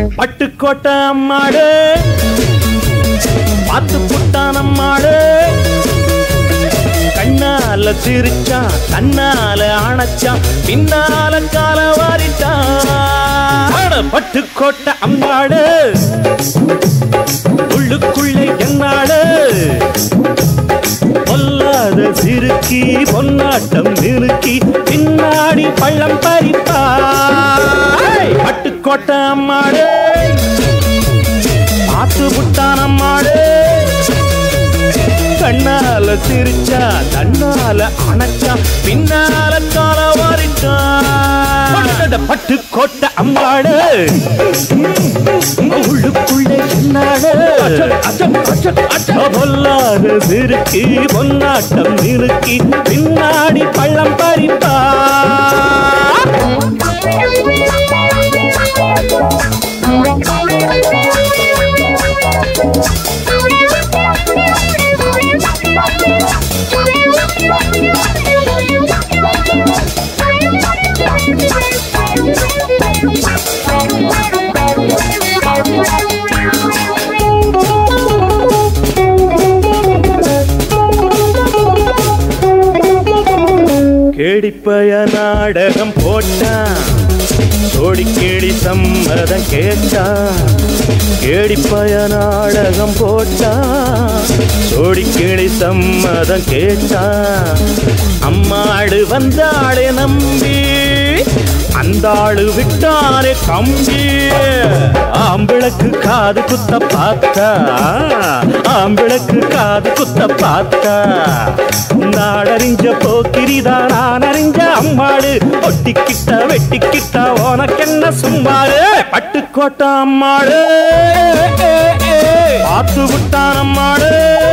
பட்டுக்கோட்டை அம்மாடு பார்த்து புட்டான் அம்மாடு கண்ணால சிரிச்சான் தன்னால அணைச்சான் பின்னால கால வாரிட்டான் அட, பட்டுக்கோட்டை அம்மாடு உள்ளுக்குள்ளே என்னாடு பொல்லாத சிறுக்கி பொன்னாட்டம் நிறுக்கி பின்னாடி பள்ளம் பறிப்பா பட்டுக்கோட்டை அம்மாடு பார்த்து புட்டான் அம்மாடு கண்ணால சிரிச்சா தன்னால அணைச்சா பின்னால கால வாரிட்டான் பட்டுக்கோட்டை அம்மாடு உள்ளுக்குள்ளே என்னாடு பொல்லாத சிறுக்கி பொன்னாட்டம் நிறுக்கி பின்னாடி பள்ளம் பறிப்பா கேடிப்பய நாடகம் போட்டான் சோடி கேடி சம்மதம் கேட்டான் கேடிப்பய நாடகம் போட்டான் சோடி கேடி சம்மதம் கேட்டான் அம்மாடு வந்தாளே நம்பி அந்த ஆளு விட்டாரே கம்பி ஆம்பிளக்கு காது குத்த பார்த்தா ஆம்பிளக்கு காது குத்த பார்த்தா நாடறிஞ்ச போக்கிரிதா நான் அறிஞ்ச அம்மாடு ஒட்டிக்கிட்ட வெட்டிக்கிட்ட உனக்கென்ன சும்மாடு பட்டுக்கோட்டை அம்மாடு பார்த்து விட்டான் அம்மாடு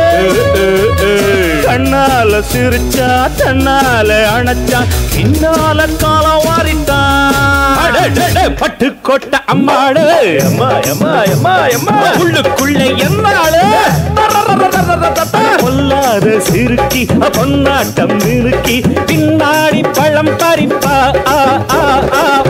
கண்ணால சிரிச்சா தன்னால அணைச்சா பின்னால காலம் வாரிட்டான் பட்டுக்கோட்டை அம்மாடு அம்மா அம்மா அம்மா அம்மா உள்ளுக்குள்ளே என்னாளு பொல்லாத சிறுக்கி பொன்னாட்டம் நிறுக்கி பின்னாடி பழம் பறிப்பா ஆ, ஆ, ஆ,